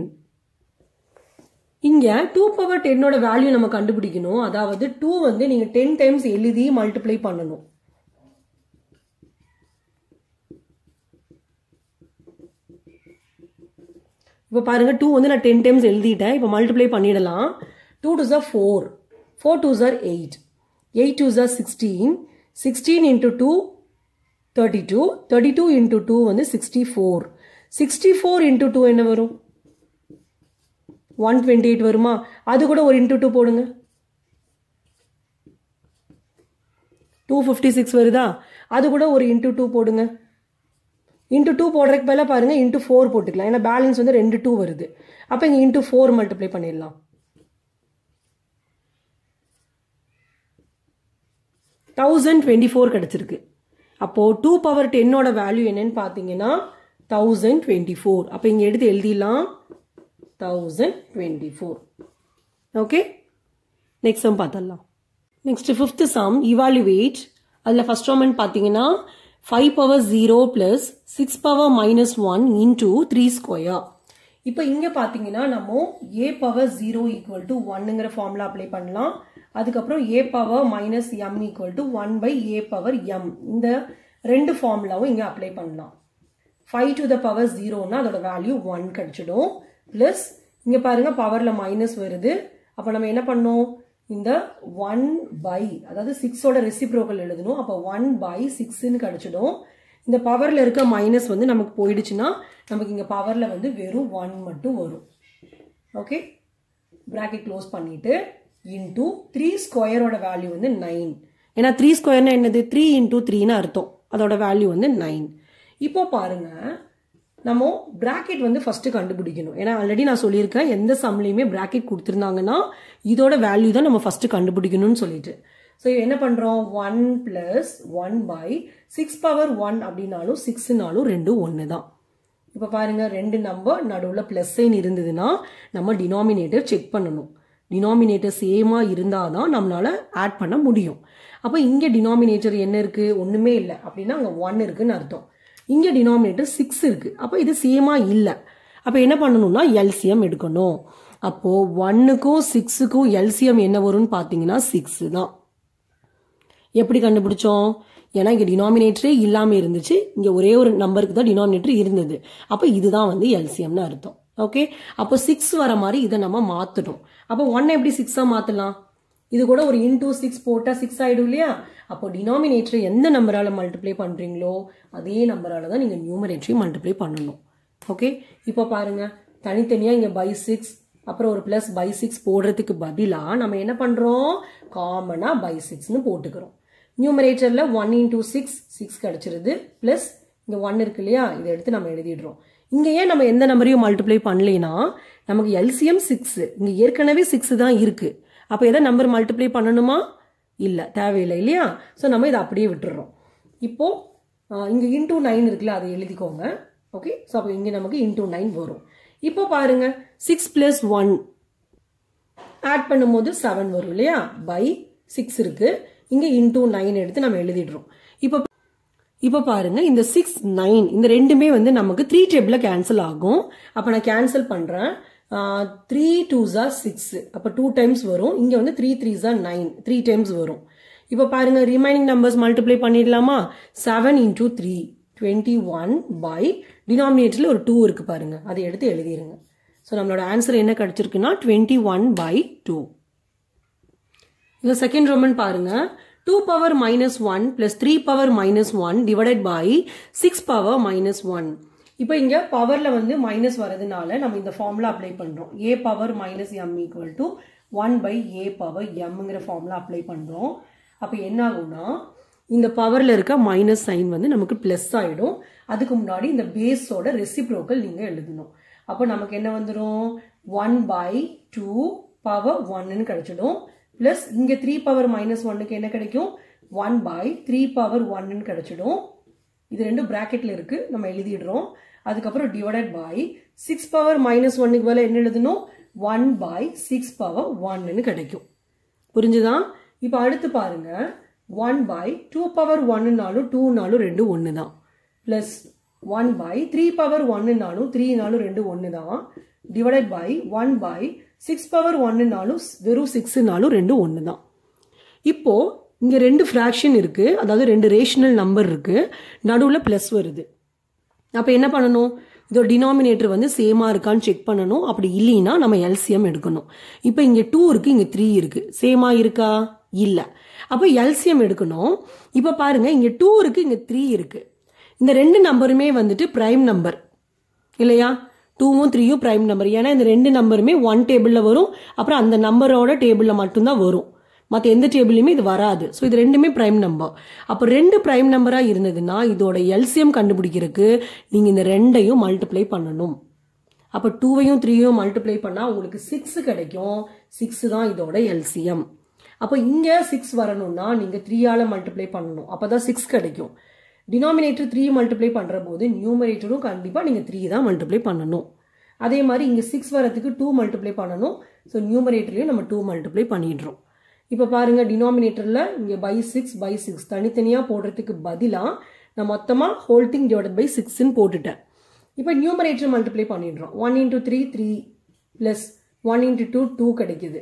இங்கே டூ பவர் டென்னோட வேல்யூ நம்ம கண்டுபிடிக்கணும் அதாவது டூ வந்து நீங்கள் டென் டைம்ஸ் எழுதி மல்டிப்ளை பண்ணணும் இப்போ பாருங்க டூ வந்து நான் டென் டைம்ஸ் எழுதிட்டேன் இப்போ மல்டிப்ளை பண்ணிடலாம் two two jar four four two jar eight eight two jar sixteen sixteen into two thirty two thirty two into two வந்து sixty four sixty four into two என்ன வரும் one twenty eight வருமா அது கூட ஒரு into two போடுங்க two fifty six வருதா அது கூட ஒரு இன்ட்டு டூ போடுங்க இன்ட்டு டூ போடுறதுக்கு பதிலாக பாருங்கள் இன்ட்டு ஃபோர் போட்டுக்கலாம் ஏன்னா பேலன்ஸ் வந்து ரெண்டு டூ வருது அப்போ இங்கே இன்ட்டு ஃபோர் மல்டிப்ளை பண்ணிடலாம் தௌசண்ட் டுவெண்ட்டி ஃபோர் கிடச்சிருக்கு அப்போது டூ பவர் டென்னோட வேல்யூ என்னன்னு பார்த்தீங்கன்னா தௌசண்ட் டுவெண்ட்டி ஃபோர் அப்போ இங்கே எடுத்து எழுதிடலாம் thousand twenty four okay next sum பார்த்துடலாம் நெக்ஸ்ட் ஃபிஃப்த் சம் இவாலுவேட் அதில் ஃபர்ஸ்ட் ரோமன் பார்த்தீங்கன்னா five power zero plus six power minus one into three square இப்போ இங்கே பார்த்தீங்கன்னா நம்ம a power zero equal to ஒன்னுங்கிற ஃபார்முலா அப்ளை பண்ணலாம் அதுக்கப்புறம் a power minus m equal to one by a power m இந்த ரெண்டு ஃபார்முலாவும் இங்கே அப்ளை பண்ணலாம் ஃபைவ் டு த பவர் ஜீரோனா அதோட வேல்யூ ஒன் கிடைச்சிடும் ப்ளஸ் இங்கே பாருங்க பவரில் மைனஸ் வருது அப்போ நம்ம என்ன பண்ணோம் இந்த ஒன் பை அதாவது சிக்ஸோட ரெசிப்ரோக்கல் எழுதணும் அப்போ ஒன் பை சிக்ஸ்ன்னு கிடைச்சிடும் இந்த பவரில் இருக்க மைனஸ் வந்து நமக்கு போயிடுச்சுன்னா நமக்கு இங்கே பவரில் வந்து வெறும் ஒன் மட்டும் வரும் ஓகே ப்ராக்கெட் க்ளோஸ் பண்ணிட்டு இன்டூ த்ரீ ஸ்கொயரோட வேல்யூ வந்து நைன் ஏன்னா த்ரீ ஸ்கொயர்னா என்னது த்ரீ இன்டூ த்ரீன்னு அர்த்தம் அதோட வேல்யூ வந்து நைன் இப்போ பாருங்க நம்ம பிராக்கெட் வந்து ஃபர்ஸ்ட் கண்டுபிடிக்கணும் ஏன்னா ஆல்ரெடி நான் சொல்லியிருக்கேன் எந்த சம்லையுமே பிராக்கெட் கொடுத்துருந்தாங்கன்னா இதோட வேல்யூ தான் நம்ம ஃபர்ஸ்ட் கண்டுபிடிக்கணும்னு சொல்லிட்டு ஸோ என்ன பண்ணுறோம் one plus one by six power one அப்படின்னாலும் சிக்ஸ்னாலும் ரெண்டும் ஒன்று தான் இப்போ பாருங்க ரெண்டு நம்பர் நடுவில் ப்ளஸ் சைன் இருந்ததுன்னா நம்ம டினாமினேட்டர் செக் பண்ணணும் டினாமினேட்டர் சேமாக இருந்தால் தான் நம்மளால ஆட் பண்ண முடியும் அப்போ இங்கே டினாமினேட்டர் என்ன இருக்குது ஒன்றுமே இல்லை அப்படின்னா அங்கே ஒன் இருக்குன்னு அர்த்தம் இங்கே டினாமினேட்டர் சிக்ஸ் இருக்குது அப்போ இது சேமாக இல்லை அப்போ என்ன பண்ணணும்னா எல்சிஎம் எடுக்கணும் அப்போது ஒன்னுக்கும் சிக்ஸுக்கும் எல்சிஎம் என்ன வரும்னு பார்த்தீங்கன்னா சிக்ஸ் தான் எப்படி கண்டுபிடிச்சோம் ஏன்னா இங்கே டினாமினேட்டரே இல்லாமல் இருந்துச்சு இங்கே ஒரே ஒரு நம்பருக்கு தான் டினாமினேட்டர் இருந்தது அப்போ இதுதான் வந்து எல்சிஎம்னு அர்த்தம் ஓகே அப்போ சிக்ஸ் வர மாதிரி இதை நம்ம மாற்றணும் அப்போ ஒன் எப்படி சிக்ஸாக மாற்றலாம் இது கூட ஒரு இன்டூ சிக்ஸ் போட்டால் சிக்ஸ் ஆகிடும் இல்லையா அப்போ டினாமினேட்டரை எந்த நம்பரால் மல்டிப்ளை பண்ணுறீங்களோ அதே நம்பரால் தான் நீங்கள் நியூமரேட்டரையும் மல்டிப்ளை பண்ணணும் ஓகே இப்போ பாருங்க தனித்தனியாக இங்கே பை சிக்ஸ் அப்புறம் ஒரு ப்ளஸ் பை சிக்ஸ் போடுறதுக்கு பதிலாக நம்ம என்ன பண்ணுறோம் காமனாக பை சிக்ஸ்னு போட்டுக்கிறோம் நியூமரேட்டரில் ஒன் இன்டூ சிக்ஸ் சிக்ஸ் கிடச்சிருது ப்ளஸ் இங்கே ஒன் இருக்கு இல்லையா இதை எடுத்து நம்ம எழுதிடுறோம் இங்கே ஏன் நம்ம எந்த நம்பரையும் மல்டிப்ளை பண்ணலைன்னா நமக்கு எல்சிஎம் சிக்ஸ் இங்கே ஏற்கனவே சிக்ஸ் தான் இருக்குது அப்போ எதை நம்பர் மல்டிப்ளை பண்ணணுமா இல்லை தேவையில்லை இல்லையா ஸோ நம்ம இதை அப்படியே விட்டுடுறோம் இப்போது இங்கே இன்டூ நைன் இருக்குல்ல அதை எழுதிக்கோங்க ஓகே ஸோ அப்போ இங்கே நமக்கு இன்டூ நைன் வரும் இப்போ பாருங்க சிக்ஸ் பிளஸ் ஒன் ஆட் பண்ணும்போது செவன் வரும் இல்லையா பை சிக்ஸ் இருக்கு இங்கே இன்டூ நைன் எடுத்து நம்ம எழுதிடுறோம் இப்போ இப்போ பாருங்க இந்த சிக்ஸ் நைன் இந்த ரெண்டுமே வந்து நமக்கு த்ரீ டேபிளில் கேன்சல் ஆகும் அப்போ நான் கேன்சல் பண்ணுறேன் த்ரீ டூ ஜா சிக்ஸ் அப்போ டூ டைம்ஸ் வரும் இங்கே வந்து த்ரீ த்ரீ ஜா நைன் த்ரீ டைம்ஸ் வரும் இப்போ பாருங்க ரிமைனிங் நம்பர்ஸ் மல்டிப்ளை பண்ணிடலாமா seven into three twenty one by டினாமினேட்டரில் ஒரு டூ இருக்கு பாருங்க அதை எடுத்து எழுதிருங்க ஸோ நம்மளோட ஆன்சர் என்ன கிடைச்சிருக்குன்னா டுவெண்ட்டி ஒன் பை டூ இந்த செகண்ட் ரோமன் பாருங்க two power minus one plus three power minus one divided by six power minus one இப்போ இங்க பவர்ல வந்து மைனஸ் வரதுனால நம்ம இந்த ஃபார்முலா அப்ளை பண்றோம் a power minus m equal to one by a power எம்ங்கிற ஃபார்முலா அப்ளை பண்றோம் அப்போ என்ன ஆகும்னா இந்த பவர்ல இருக்க மைனஸ் சைன் வந்து நமக்கு பிளஸ் ஆயிடும் அதுக்கு முன்னாடி இந்த பேஸோட ரெசிப்ரோக்கல் நீங்க எழுதணும் அப்போ நமக்கு என்ன வந்துடும் ஒன் பை டூ பவர் ஒன்னு கிடைச்சிடும் பிளஸ் இங்க த்ரீ பவர் மைனஸ் ஒன்னுக்கு என்ன கிடைக்கும் ஒன் பை த்ரீ பவர் ஒன்னு கிடைச்சிடும் இது ரெண்டும் பிராக்கெட்ல இருக்கு நம்ம எழுதிடுறோம் அதுக்கப்புறம் divided by six power minus ஒன்னுக்கு மேல என்ன எழுதணும் ஒன் பை சிக்ஸ் பவர் ஒன்னு கிடைக்கும் புரிஞ்சுதா இப்போ அடுத்து பாருங்க ஒன் பை டூ பவர் ஒன்னுனாலும் டூனாலும் ரெண்டு ஒன்று தான் plus one by three power ஒன்னுனாலும் த்ரீனாலும் ரெண்டு ஒன்று தான் divided by one by six power ஒன்னுனாலும் வெறும் சிக்ஸ்னாலும் ரெண்டு ஒன்று தான் இப்போ இங்கே ரெண்டு ஃப்ராக்ஷன் இருக்கு அதாவது ரெண்டு ரேஷனல் நம்பர் இருக்கு நடுவில் ப்ளஸ் வருது அப்போ என்ன பண்ணணும் இதோட டினாமினேட்டர் வந்து சேமாக இருக்கான்னு செக் பண்ணணும் அப்படி இல்லைன்னா நம்ம எல்சிஎம் எடுக்கணும் இப்போ இங்கே டூ இருக்கு இங்கே த்ரீ இருக்கு சேமாக இருக்கா இல்லை அப்போ எல்சிஎம் எடுக்கணும் இப்போ பாருங்க இங்கே டூ இருக்கு இங்கே த்ரீ இருக்கு இந்த ரெண்டு நம்பருமே வந்துட்டு பிரைம் நம்பர் இல்லையா டூவும் த்ரீயும் பிரைம் நம்பர் ஏன்னா இந்த ரெண்டு நம்பருமே ஒன் டேபிளில் வரும் அப்புறம் அந்த நம்பரோட டேபிளில் மட்டும்தான் வரும் மற்ற எந்த டேபிள்லையுமே இது வராது ஸோ இது ரெண்டுமே பிரைம் நம்பர் அப்போ ரெண்டு பிரைம் நம்பராக இருந்ததுன்னா இதோட எல்சிஎம் கண்டுபிடிக்கிறதுக்கு நீங்கள் இந்த ரெண்டையும் மல்டிப்ளை பண்ணணும் அப்போ டூவையும் த்ரீயும் மல்டிப்ளை பண்ணால் உங்களுக்கு சிக்ஸ் கிடைக்கும் சிக்ஸ் தான் இதோட எல்சிஎம் அப்போ இங்கே சிக்ஸ் வரணும்னா நீங்கள் த்ரீயால் மல்டிப்ளை பண்ணணும் அப்போ தான் சிக்ஸ் கிடைக்கும் டினாமினேட்டர் த்ரீ மல்டிப்ளை பண்ணுற போது நியூமரேட்டரும் கண்டிப்பாக நீங்கள் த்ரீ தான் மல்டிப்ளை பண்ணணும் அதே மாதிரி இங்கே சிக்ஸ் வரதுக்கு டூ மல்டிப்ளை பண்ணணும் ஸோ நியூமரேட்டர்லையும் நம்ம டூ மல்டிப்ளை பண்ணிடுறோம் இப்போ பாருங்க டினாமினேட்டரில் இங்கே பை சிக்ஸ் பை சிக்ஸ் தனித்தனியாக போடுறதுக்கு பதிலாக நான் மொத்தமாக ஹோல்டிங் டிவைட் பை சிக்ஸ்ன்னு போட்டுட்டேன் இப்போ நியூமரேட்டர் மல்டிப்ளை பண்ணிடுறோம் one into three three plus one into two two கிடைக்குது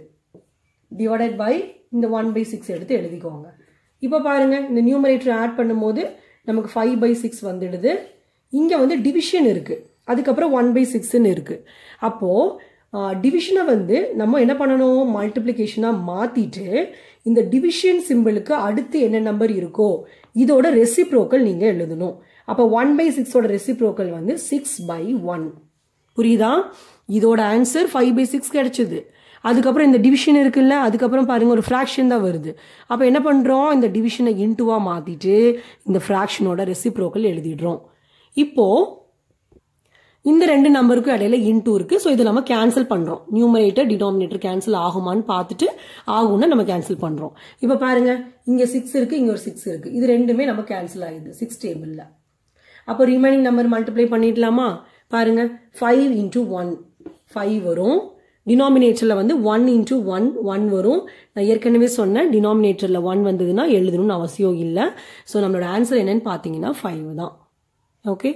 டிவைடட் பை இந்த ஒன் பை சிக்ஸ் எடுத்து எழுதிக்கோங்க இப்போ பாருங்க இந்த நியூமரேட்டர் ஆட் பண்ணும்போது நமக்கு ஃபைவ் பை சிக்ஸ் வந்துடுது இங்கே வந்து டிவிஷன் இருக்கு அதுக்கப்புறம் ஒன் பை சிக்ஸ்ன்னு இருக்கு அப்போ டிவிஷனை வந்து நம்ம என்ன பண்ணணும் மல்டிப்ளிகேஷனாக மாற்றிட்டு இந்த டிவிஷன் சிம்பிளுக்கு அடுத்து என்ன நம்பர் இருக்கோ இதோட ரெசிப்ரோக்கல் நீங்கள் எழுதணும் அப்போ ஒன் பை சிக்ஸோட ரெசிப்ரோக்கல் வந்து சிக்ஸ் பை ஒன் புரியுதா இதோட ஆன்சர் ஃபைவ் பை சிக்ஸ் கிடைச்சது அதுக்கப்புறம் இந்த டிவிஷன் இருக்குல்ல அதுக்கப்புறம் பாருங்க ஒரு ஃப்ராக்ஷன் தான் வருது அப்போ என்ன பண்ணுறோம் இந்த டிவிஷனை இன்ட்டுவாக மாற்றிட்டு இந்த ஃப்ராக்ஷனோட ரெசிப்ரோக்கல் எழுதிடுறோம் இப்போ இந்த ரெண்டு நம்பருக்கும் இடையில இன்டூ இருக்கு ஸோ இதை நம்ம கேன்சல் பண்றோம் நியூமரேட்டர் டினாமினேட்டர் கேன்சல் ஆகுமான்னு பார்த்துட்டு ஆகும்னு நம்ம கேன்சல் பண்றோம் இப்போ பாருங்க இங்க சிக்ஸ் இருக்கு இங்க ஒரு சிக்ஸ் இருக்கு இது ரெண்டுமே நம்ம கேன்சல் ஆயிடுது சிக்ஸ் டேபிள்ல அப்போ ரிமைனிங் நம்பர் மல்டிப்ளை பண்ணிடலாமா பாருங்க ஃபைவ் இன்டூ ஒன் ஃபைவ் வரும் டினாமினேட்டரில் வந்து ஒன் இன்டூ ஒன் ஒன் வரும் நான் ஏற்கனவே சொன்னேன் டினாமினேட்டரில் ஒன் வந்ததுன்னா எழுதணும்னு அவசியம் இல்லை ஸோ நம்மளோட ஆன்சர் என்னன்னு பார்த்தீங்கன்னா ஃபைவ் தான் ஓகே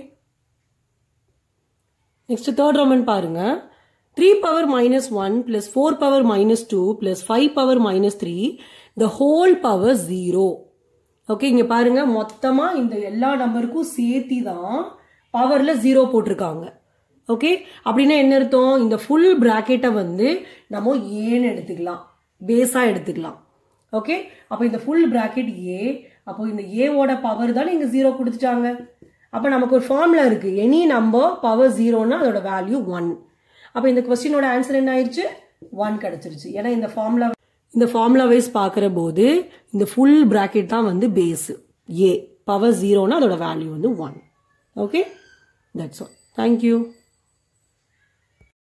நெக்ஸ்ட் தேர்ட் ரோமன் பாருங்க three power minus one plus four power minus two plus five power minus three the whole power zero okay இங்க பாருங்க மொத்தமா இந்த எல்லா நம்பருக்கும் சேர்த்தி தான் பவர்ல ஜீரோ போட்டிருக்காங்க ஓகே அப்படின்னா என்ன அர்த்தம் இந்த ஃபுல் பிராக்கெட்டை வந்து நம்ம ஏன்னு எடுத்துக்கலாம் பேஸா எடுத்துக்கலாம் ஓகே அப்போ இந்த ஃபுல் பிராக்கெட் ஏ அப்போ இந்த ஏவோட பவர் தான் இங்க ஜீரோ கொடுத்துட்டாங்க அப்போ நமக்கு ஒரு ஃபார்முலா இருக்கு எனி நம்பர் பவர் ஜீரோனா அதோட வேல்யூ ஒன் அப்போ இந்த கொஸ்டினோட ஆன்சர் என்ன ஆயிடுச்சு ஒன் கிடைச்சிருச்சு ஏன்னா இந்த ஃபார்முலா இந்த ஃபார்முலா வைஸ் பார்க்குற போது இந்த ஃபுல் பிராக்கெட் தான் வந்து பேஸ் ஏ பவர் ஜீரோனா அதோட வேல்யூ வந்து one okay that's all thank you